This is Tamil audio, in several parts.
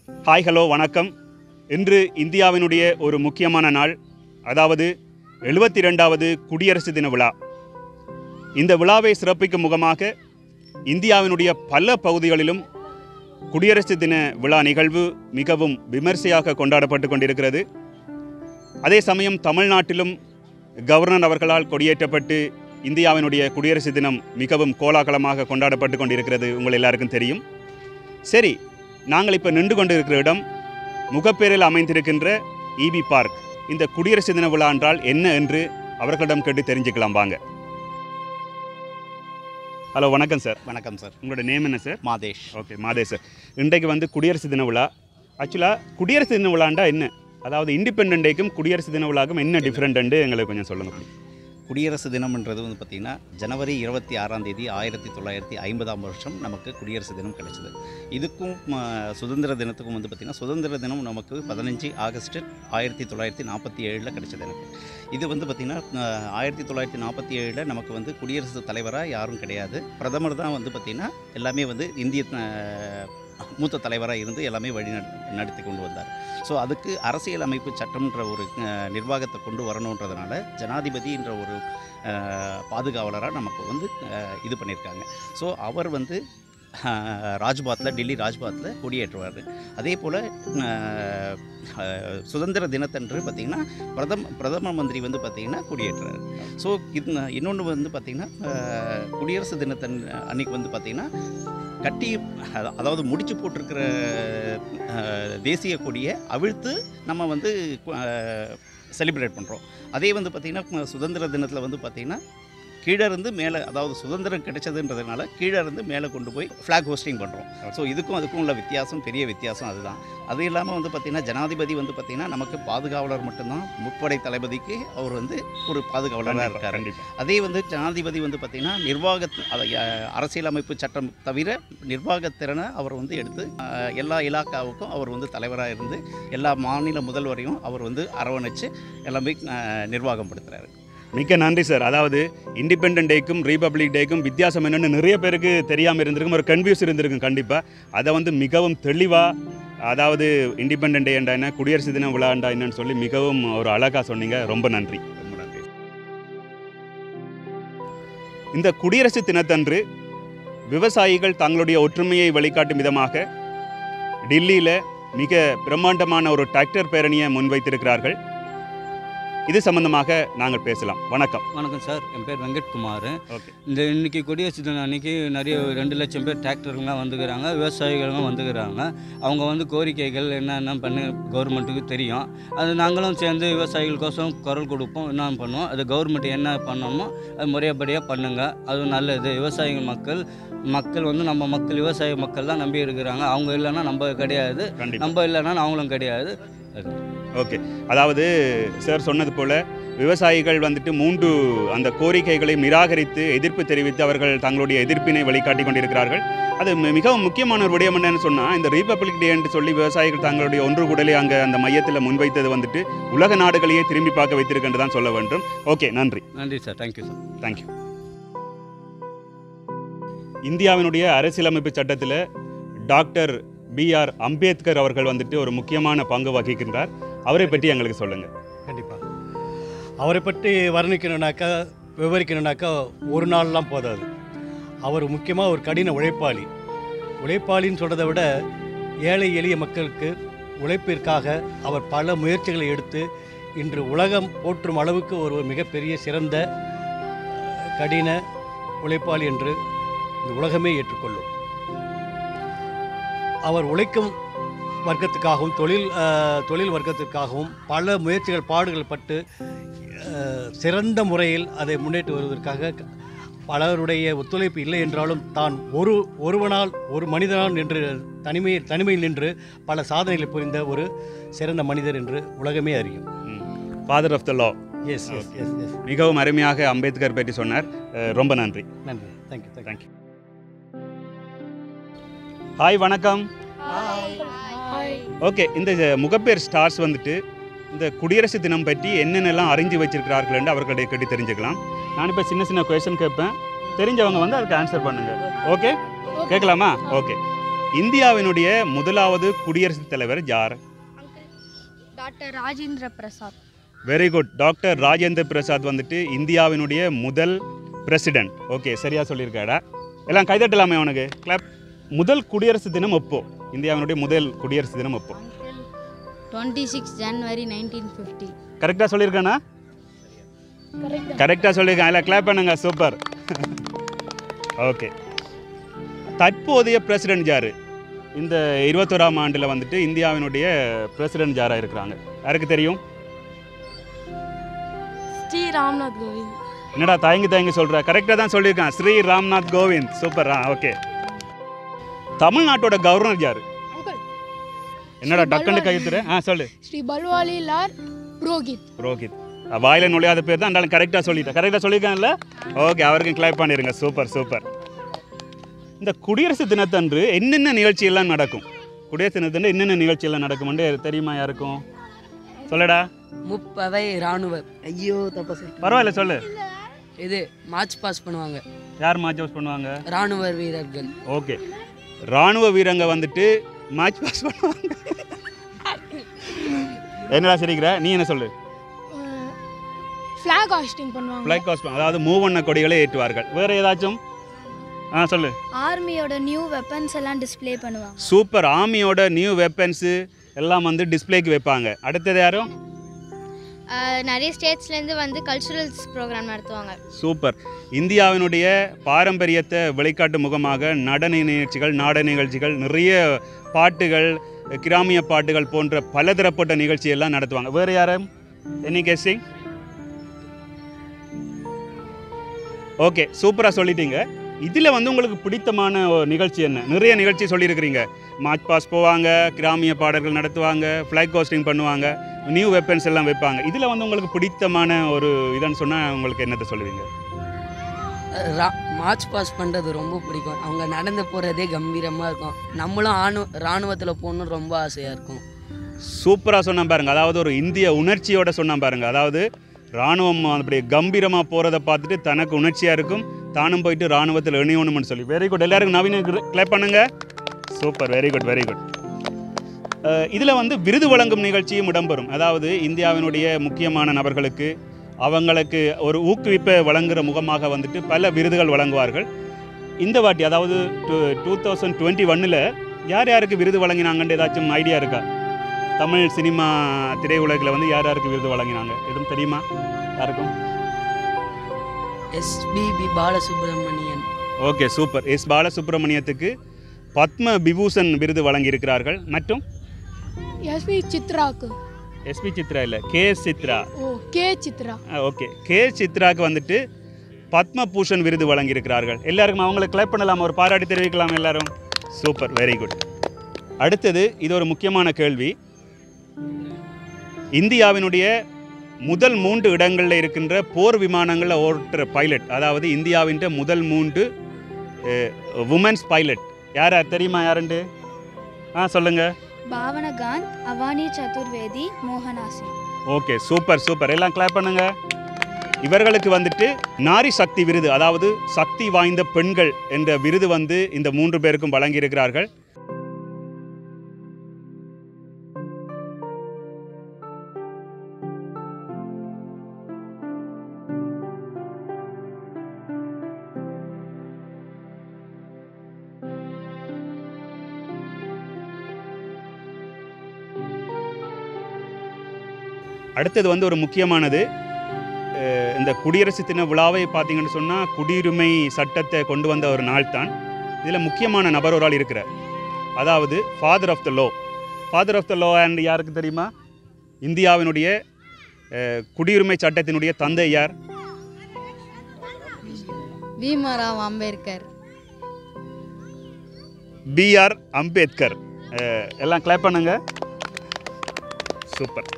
ஹாய் ஹலோ வணக்கம் இன்று இந்தியாவினுடைய ஒரு முக்கியமான நாள் அதாவது எழுபத்தி ரெண்டாவது குடியரசு தின விழா இந்த விழாவை சிறப்பிக்கும் முகமாக இந்தியாவினுடைய பல பகுதிகளிலும் குடியரசு தின விழா நிகழ்வு மிகவும் விமர்சையாக கொண்டாடப்பட்டு கொண்டிருக்கிறது அதே சமயம் தமிழ்நாட்டிலும் கவர்னர் அவர்களால் கொடியேற்றப்பட்டு இந்தியாவினுடைய குடியரசு தினம் மிகவும் கோலாகலமாக கொண்டாடப்பட்டு கொண்டிருக்கிறது உங்கள் எல்லாருக்கும் தெரியும் சரி நாங்கள் இப்போ நின்று கொண்டிருக்கிற இடம் முகப்பேரில் அமைந்திருக்கின்ற இபி பார்க் இந்த குடியரசு தின விழா என்றால் என்ன என்று அவர்களிடம் கேட்டு தெரிஞ்சுக்கலாம் வாங்க ஹலோ வணக்கம் சார் வணக்கம் சார் உங்களோட நேம் என்ன சார் மாதேஷ் ஓகே மாதே சார் இன்றைக்கு வந்து குடியரசு தின விழா ஆக்சுவலாக குடியரசு தின விழாண்டா என்ன அதாவது இண்டிபெண்டன்ட் டேக்கும் குடியரசு தின விழாக்கும் என்ன டிஃப்ரெண்ட்டு எங்களுக்கு கொஞ்சம் சொல்லுங்கள் குடியரசு தினம்ன்றது வந்து பார்த்திங்கன்னா ஜனவரி இருபத்தி ஆறாம் தேதி ஆயிரத்தி தொள்ளாயிரத்தி ஐம்பதாம் வருஷம் நமக்கு குடியரசு தினம் கிடைச்சது இதுக்கும் ம, சுதந்திர தினத்துக்கும் வந்து பார்த்திங்கன்னா சுதந்திர தினம் நமக்கு பதினஞ்சு ஆகஸ்ட் ஆயிரத்தி தொள்ளாயிரத்தி நாற்பத்தி ஏழில் கிடைச்சது எனக்கு இது வந்து பார்த்திங்கன்னா ஆயிரத்தி தொள்ளாயிரத்தி நாற்பத்தி ஏழில் நமக்கு வந்து குடியரசு தலைவராக யாரும் கிடையாது பிரதமர் தான் வந்து பார்த்திங்கன்னா எல்லாமே வந்து இந்திய அஹ், மூத்த தலைவராக இருந்து எல்லாமே வழி நட- நடத்தி கொண்டு வந்தார் ஸோ அதுக்கு அரசியல் அமைப்பு சட்டம்ன்ற ஒரு அஹ், நிர்வாகத்தை கொண்டு வரணுன்றதுனால ஜனாதிபதின்ற ஒரு பாதுகாவலராக நமக்கு வந்து அஹ், இது பண்ணியிருக்காங்க ஸோ அவர் வந்து அஹ், ராஜ்பாத்தில் டெல்லி ராஜ்பாத்தில் கொடியேற்றுவார் அதே போல் சுதந்திர தினத்தன்று பார்த்திங்கன்னா பிரதம பிரதம மந்திரி வந்து பார்த்திங்கன்னா கொடியேற்றுறாரு ஸோ இது இன்னொன்று வந்து பார்த்திங்கன்னா அஹ், குடியரசு தினத்தன் அன்னைக்கு வந்து பார்த்திங்கன்னா கட்டி அதா- அதாவது முடிச்சு போட்டிருக்கிற அஹ், தேசிய கொடியை அவிழ்த்து நம்ம வந்து செலிப்ரேட் பண்ணுறோம் அதே வந்து பார்த்திங்கன்னா சுதந்திர தினத்தில் வந்து பார்த்திங்கன்னா கீழே இருந்து மேலே அதாவது சுதந்திரம் கிடைச்சதுன்றதுனால கீழே இருந்து மேலே கொண்டு போய் ஃப்ளாக் ஹோஸ்டிங் பண்ணுறோம் ஸோ இதுக்கும் அதுக்கும் உள்ள வித்தியாசம் பெரிய வித்தியாசம் அதுதான் அது இல்லாமல் வந்து பார்த்திங்கன்னா ஜனாதிபதி வந்து பார்த்திங்கன்னா நமக்கு பாதுகாவலர் மட்டும்தான் முப்படை தளபதிக்கு அவர் வந்து ஒரு பாதுகாவலராக இருக்கார் கண்டிப்பாக அதே வந்து ஜனாதிபதி வந்து பார்த்திங்கன்னா நிர்வாக அதை அஹ், அரசியலமைப்பு சட்டம் தவிர நிர்வாகத்திறனை அவர் வந்து எடுத்து அஹ், எல்லா இலாக்காவுக்கும் அவர் வந்து தலைவராக இருந்து எல்லா மாநில முதல்வரையும் அவர் வந்து அரவணைச்சு எல்லாமே அஹ், நிர்வாகம் படுத்துறாரு மிக்க நன்றி சார் அதாவது இண்டிபெண்டன்ட் டேக்கும் ரீபப்ளிக் டேக்கும் வித்தியாசம் என்னன்னு நிறைய பேருக்கு தெரியாமல் இருந்திருக்கும் ஒரு கன்ஃபியூஸ் இருந்திருக்கும் கண்டிப்பாக அதை வந்து மிகவும் தெளிவாக அதாவது இண்டிபெண்டன்ட் டே என்றா என்ன குடியரசு தின விழாண்டா என்னன்னு சொல்லி மிகவும் ஒரு அழகாக சொன்னீங்க ரொம்ப நன்றி ரொம்ப நன்றி இந்த குடியரசு தினத்தன்று விவசாயிகள் தங்களுடைய ஒற்றுமையை வெளிக்காட்டும் விதமாக டில்லியில் மிக பிரம்மாண்டமான ஒரு டிராக்டர் பேரணியை முன்வைத்திருக்கிறார்கள் இது சம்பந்தமாக நாங்கள் பேசலாம் வணக்கம் வணக்கம் சார் என் பேர் வெங்கட்குமார் ஓகே இந்த இன்னைக்கு குடியரசு தினம் அன்னைக்கு நிறைய ரெண்டு லட்சம் பேர் டிராக்டருங்களாம் வந்துக்கிறாங்க விவசாயிகளும் வந்துக்கிறாங்க அவங்க வந்து கோரிக்கைகள் என்னென்ன பண்ணு கவர்மெண்ட்டுக்கு தெரியும் அது நாங்களும் சேர்ந்து விவசாயிகளுக்கோசம் குரல் கொடுப்போம் என்ன பண்ணுவோம் அது கவர்மெண்ட் என்ன பண்ணணுமோ அது முறையப்படியாக பண்ணுங்க அது நல்லது விவசாயிகள் மக்கள் மக்கள் வந்து நம்ம மக்கள் விவசாய மக்கள் தான் நம்பி இருக்கிறாங்க அவங்க இல்லைன்னா நம்ம கிடையாது கண்டிப்பாக நம்ம இல்லைன்னா அவங்களும் கிடையாது ஓகே அதாவது சார் சொன்னது போல விவசாயிகள் வந்துட்டு மூன்று அந்த கோரிக்கைகளை நிராகரித்து எதிர்ப்பு தெரிவித்து அவர்கள் தங்களுடைய எதிர்ப்பினை வெளிக்காட்டி கொண்டிருக்கிறார்கள் அது மி- மிகவும் முக்கியமான ஒரு விடயம் என்னன்னு சொன்னால் இந்த ரிபப்ளிக் டே என்று சொல்லி விவசாயிகள் தங்களுடைய ஒன்று கூடலே அங்கே அந்த மையத்தில் முன்வைத்தது வந்துட்டு உலக நாடுகளையே திரும்பி பார்க்க வைத்திருக்கின்று தான் சொல்ல வேண்டும் ஓகே நன்றி நன்றி சார் தேங்க்யூ சார் தேங்க்யூ இந்தியாவினுடைய அரசியலமைப்பு சட்டத்தில் டாக்டர் பிஆர் அம்பேத்கர் அவர்கள் வந்துட்டு ஒரு முக்கியமான பங்கு வகிக்கின்றார் அவரை பற்றி எங்களுக்கு சொல்லுங்கள் கண்டிப்பாக அவரை பற்றி வர்ணிக்கணுனாக்கா விவரிக்கணுனாக்கா ஒரு நாள்லாம் போதாது அவர் முக்கியமாக ஒரு கடின உழைப்பாளி உழைப்பாளின்னு சொல்கிறத விட ஏழை எளிய மக்களுக்கு உழைப்பிற்காக அவர் பல முயற்சிகளை எடுத்து இன்று உலகம் போற்றும் அளவுக்கு ஒரு மிகப்பெரிய சிறந்த அஹ், கடின உழைப்பாளி என்று இந்த உலகமே ஏற்றுக்கொள்ளும் அவர் உழைக்கும் வர்க்கத்துக்காகவும் தொழில் அஹ், தொழில் வர்க்கத்திற்காகவும் பல முயற்சிகள் பாடுகள் பட்டு அஹ், சிறந்த முறையில் அதை முன்னேற்றி வருவதற்காக க- பலருடைய ஒத்துழைப்பு இல்லை என்றாலும் தான் ஒரு ஒருவனால் ஒரு மனிதனால் நின்று தனிமையில் தனிமையில் நின்று பல சாதனைகளை புரிந்த ஒரு சிறந்த மனிதர் என்று உலகமே அறியும் father of the law yes yes yes yes மிகவும் அருமையாக அம்பேத்கர் பற்றி சொன்னார் அஹ் ரொம்ப நன்றி நன்றி தேங்க்யூ தேங்க்யூ தேங்க்யூ ஹாய் வணக்கம் ஓகே இந்த முகப்பேர் ஸ்டார்ஸ் வந்துட்டு இந்த குடியரசு தினம் பற்றி என்னென்னலாம் அறிஞ்சு வச்சிருக்கிறார்கள் என்று அவர்களை கேட்டு தெரிஞ்சுக்கலாம் நான் இப்போ சின்ன சின்ன கொஸ்டின் கேட்பேன் தெரிஞ்சவங்க வந்து அதுக்கு ஆன்சர் பண்ணுங்க ஓகே கேட்கலாமா ஓகே இந்தியாவினுடைய முதலாவது குடியரசுத் தலைவர் யார் doctor Rajendra Prasad very good doctor Rajendra Prasad வந்துட்டு இந்தியாவினுடைய முதல் பிரசிடென்ட் ஓகே சரியா சொல்லியிருக்காடா எல்லாம் கைதட்டலாமே அவனுக்கு கிளப் முதல் குடியரசு தினம் எப்போ இந்தியாவினுடைய முதல் குடியரசு தினம் எப்போ டுவெண்ட்டி சிக்ஸ் ஜனவரி நைன்டீன் ஃபிஃப்டி கரெக்டாக சொல்லியிருக்கானா கரெக்டாக சொல்லியிருக்கான் இல்லை கிளாப் பண்ணுங்க சூப்பர் ஓகே தற்போதைய பிரசிடென்ட் யார் இந்த இருபத்தோராம் ஆண்டில் வந்துட்டு இந்தியாவினுடைய பிரசிடென்ட் யாராக இருக்கிறாங்க யாருக்கு தெரியும் ஸ்ரீ ராம்நாத் கோவிந்த் என்னடா தயங்கி தயங்கி சொல்கிற கரெக்டாக தான் சொல்லியிருக்கான் ஸ்ரீ ராம்நாத் கோவிந்த் சூப்பர் ஆ ஓகே தமிழ்நாட்டோட கவர்னர் யார் என்னடா டக்குன்னு கைத்துற ஆ சொல்லு ஸ்ரீ பல்வாலி லால் புரோஹித் ரோஹித் அஹ் வாயில நுழையாத பேர் தான் இருந்தாலும் கரெக்டாக சொல்லிட்டேன் கரெக்டாக சொல்லியிருக்காங்கல்ல ஓகே அவருக்கும் கிளைப் பண்ணிடுங்க சூப்பர் சூப்பர் இந்த குடியரசு தினத்தன்று என்னென்ன நிகழ்ச்சியெல்லாம் நடக்கும் குடியரசு தினத்தன்று என்னென்ன நிகழ்ச்சியெல்லாம் நடக்கும்னு தெரியுமா யாருக்கும் சொல்லடா முப்படை இராணுவ ஐயோ தப்பா சொல்லிட்டேன். பரவாயில்ல சொல்லு இது மார்ச் பாஸ் பண்ணுவாங்க யார் மார்ச் பாஸ் பண்ணுவாங்க இராணுவ வீரர்கள் ஓகே ராணுவ வீரங்க வந்துட்டு மார்ச் பாஸ் பண்ணுவாங்க என்னடா சிரிக்கிற நீ என்ன சொல்லு ஃப்ளாக் ஹாஸ்டிங் பண்ணுவாங்க ஃப்ளைட் காஸ்ட் அதாவது மூவண்ண கொடிகளை ஏற்றுவார்கள் வேற ஏதாச்சும் ஆ சொல்லு ஆர்மியோட நியூ வெப்பன்ஸ் எல்லாம் டிஸ்ப்ளே பண்ணுவாங்க சூப்பர் ஆர்மியோட நியூ வெப்பன்ஸு எல்லாம் வந்து டிஸ்ப்ளேக்கு வைப்பாங்க அடுத்தது யாரும் நிறைய ஸ்டேட்ஸ்லேருந்து வந்து கல்ச்சுரல்ஸ் ப்ரோக்ராம் நடத்துவாங்க சூப்பர் இந்தியாவினுடைய பாரம்பரியத்தை வெளிக்காட்டு முகமாக நடன நிகழ்ச்சிகள் நாடக நிகழ்ச்சிகள் நிறைய பாட்டுகள் கிராமிய பாட்டுகள் போன்ற பலதரப்பட்ட நிகழ்ச்சியெல்லாம் நடத்துவாங்க வேறு யாரும் எனி கெஸ்டிங் ஓகே சூப்பராக சொல்லிட்டீங்க இதில் வந்து உங்களுக்கு பிடித்தமான ஒரு நிகழ்ச்சி என்ன நிறைய நிகழ்ச்சி சொல்லியிருக்கிறீங்க மார்ச் பாஸ் போவாங்க கிராமிய பாடல்கள் நடத்துவாங்க ஃப்ளைக் கோஸ்டிங் பண்ணுவாங்க நியூ வெப்பன்ஸ் எல்லாம் வைப்பாங்க இதில் வந்து உங்களுக்கு பிடித்தமான ஒரு இதுன்னு சொன்னால் உங்களுக்கு என்னத்தை சொல்லுவீங்க ரா- மார்ச் பாஸ் பண்ணுறது ரொம்ப பிடிக்கும் அவங்க நடந்து போகிறதே கம்பீரமாக இருக்கும் நம்மளும் ஆணு இராணுவத்தில் போகணுன்னு ரொம்ப ஆசையாக இருக்கும் சூப்பராக சொன்னா பாருங்க அதாவது ஒரு இந்திய உணர்ச்சியோட சொன்னா பாருங்க அதாவது ராணுவம் அப்படி கம்பீரமாக போகிறத பார்த்துட்டு தனக்கு உணர்ச்சியாக இருக்கும் தானும் போயிட்டு ராணுவத்தில் இணையணும்னு சொல்லி வெரி குட் எல்லாருக்கும் நவீன கிளப் பண்ணுங்க super very good very good இதில் வந்து விருது வழங்கும் நிகழ்ச்சியும் இடம்பெறும் அதாவது இந்தியாவினுடைய முக்கியமான நபர்களுக்கு அவங்களுக்கு ஒரு ஊக்குவிப்பை வழங்குகிற முகமாக வந்துட்டு பல விருதுகள் வழங்குவார்கள் இந்த வாட்டி அதாவது டூ டூ தௌசண்ட் டுவெண்ட்டி ஒன்னில் யார் யாருக்கு விருது வழங்கினாங்கன்னு ஏதாச்சும் ஐடியா இருக்கா தமிழ் சினிமா திரையுலகில் வந்து யார் யாருக்கு விருது வழங்கினாங்க எதுவும் தெரியுமா யாருக்கும் எஸ்பிபி பாலசுப்ரமணியன் ஓகே சூப்பர் எஸ் பாலசுப்ரமணியத்துக்கு பத்ம விபூஷன் விருது வழங்கியிருக்கிறார்கள் மற்றும் எஸ்பி சித்ராக்கு எஸ்பி சித்ரா இல்லை கே எஸ் சித்ரா ஓ கே சித்ரா ஓகே கே சித்ராக்கு வந்துட்டு பத்ம பூஷன் விருது வழங்கியிருக்கிறார்கள் எல்லாருக்கும் அவங்களை கிளப் பண்ணலாம் ஒரு பாராட்டி தெரிவிக்கலாம் எல்லாரும் சூப்பர் வெரி குட் அடுத்தது இது ஒரு முக்கியமான கேள்வி இந்தியாவினுடைய முதல் மூன்று இடங்களில் இருக்கின்ற போர் விமானங்களில் ஓட்டுற பைலட் அதாவது இந்தியாவின் முதல் மூன்று உமன்ஸ் பைலட் யார் யார் தெரியுமா யாருண்டு ஆ சொல்லுங்கள் பாவனகாந்த் அவானி சதுர்வேதி மோகனா சிங் ஓகே சூப்பர் சூப்பர் எல்லாம் கிளாப் பண்ணுங்க இவர்களுக்கு வந்துட்டு நாரி சக்தி விருது அதாவது சக்தி வாய்ந்த பெண்கள் என்ற விருது வந்து இந்த மூன்று பேருக்கும் வழங்கியிருக்கிறார்கள் அடுத்தது வந்து ஒரு முக்கியமானது அஹ் இந்த குடியரசு தின விழாவை பார்த்தீங்கன்னு சொன்னால் குடியுரிமை சட்டத்தை கொண்டு வந்த ஒரு நாள் தான் இதில் முக்கியமான நபர் ஒரு ஆள் இருக்கிறார் அதாவது father of the law father of the law and யாருக்கு தெரியுமா இந்தியாவினுடைய அஹ், குடியுரிமை சட்டத்தினுடைய தந்தை யார் பீமராவ் அம்பேத்கர் பிஆர் அம்பேத்கர் அஹ், எல்லாம் கிளாப் பண்ணுங்க சூப்பர்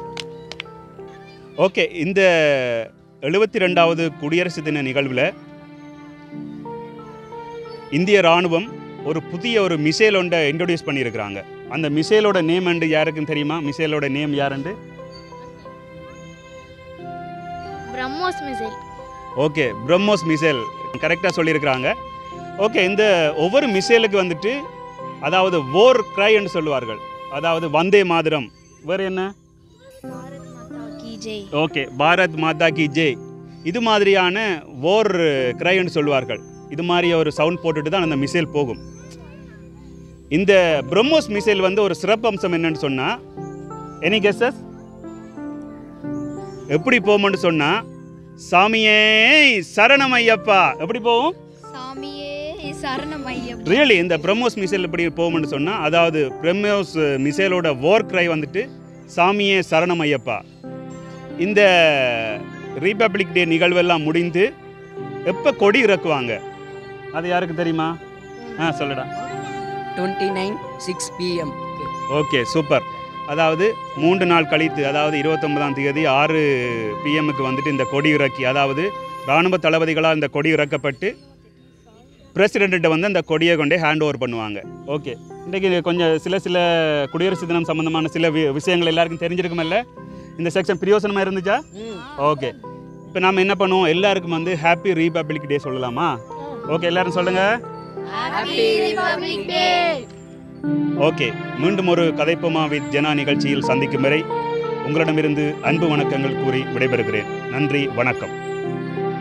ஓகே இந்த எழுபத்தி ரெண்டாவது குடியரசு தின நிகழ்வில் இந்திய ராணுவம் ஒரு புதிய ஒரு மிசைல் ஒன்றை இன்ட்ரடியூஸ் பண்ணியிருக்கிறாங்க அந்த மிசைலோட நேம் அண்டு யாருக்கும் தெரியுமா மிசைலோட நேம் யாருண்டு BrahMos missile okay BrahMos missile கரெக்டாக சொல்லியிருக்கிறாங்க ஓகே இந்த ஒவ்வொரு மிசைலுக்கு வந்துட்டு அதாவது ஓர் கிரை என்று சொல்லுவார்கள் அதாவது வந்தே மாதிரம் வேறு என்ன கி ஜெய் ஓகே பாரத் மாதா கி ஜெய் இது மாதிரியான ஓர் கிரைன்னு சொல்லுவார்கள் இது மாதிரி ஒரு சவுண்ட் போட்டுட்டு தான் அந்த மிசைல் போகும் இந்த பிரம்மோஸ் மிசைல் வந்து ஒரு சிறப்பம்சம் என்னன்னு சொன்னால் எனி கெஸஸ் எப்படி போகும்னு சொன்னால் சாமியே சரணம் ஐயப்பா எப்படி போகும் சாமியே சரணம் ஐயம் ரியலி இந்த பிரம்மோஸ் மிசைல் எப்படி போகும்னு சொன்னால் அதாவது பிரம்மோஸ் மிசைலோட ஓர் கிரை வந்துட்டு சாமியே சரணம் ஐயப்பா இந்த ரீபப்ளிக் டே நிகழ்வெல்லாம் முடிந்து எப்போ கொடி இறக்குவாங்க அது யாருக்கு தெரியுமா ஆ சொல்லுடா twenty nine six PM okay super அதாவது மூன்று நாள் கழித்து அதாவது இருபத்தொன்பதாம் தேதி ஆறு பிஎம்முக்கு வந்துட்டு இந்த கொடி இறக்கி அதாவது இராணுவ தளபதிகளால் இந்த கொடி இறக்கப்பட்டு பிரசிடெண்ட்டை வந்து அந்த கொடியை கொண்டே ஹேண்ட் ஓவர் பண்ணுவாங்க ஓகே இன்றைக்கி கொஞ்சம் சில சில குடியரசு தினம் சம்பந்தமான சில வி விஷயங்கள் எல்லாருக்கும் தெரிஞ்சிருக்குமல்ல இந்த செக்ஷன் பிரியோசனமாக இருந்துச்சா ஓகே இப்போ நாம் என்ன பண்ணுவோம் எல்லாருக்கும் வந்து ஹாப்பி ரீபப்ளிக் டே சொல்லலாமா ஓகே எல்லாரும் சொல்லுங்கள் ஹாப்பி ரிபப்ளிக் டே ஓகே மீண்டும் ஒரு கதைப்போமா வித் ஜனா நிகழ்ச்சியில் சந்திக்கும் வரை உங்களிடமிருந்து அன்பு வணக்கங்கள் கூறி விடைபெறுகிறேன் நன்றி வணக்கம்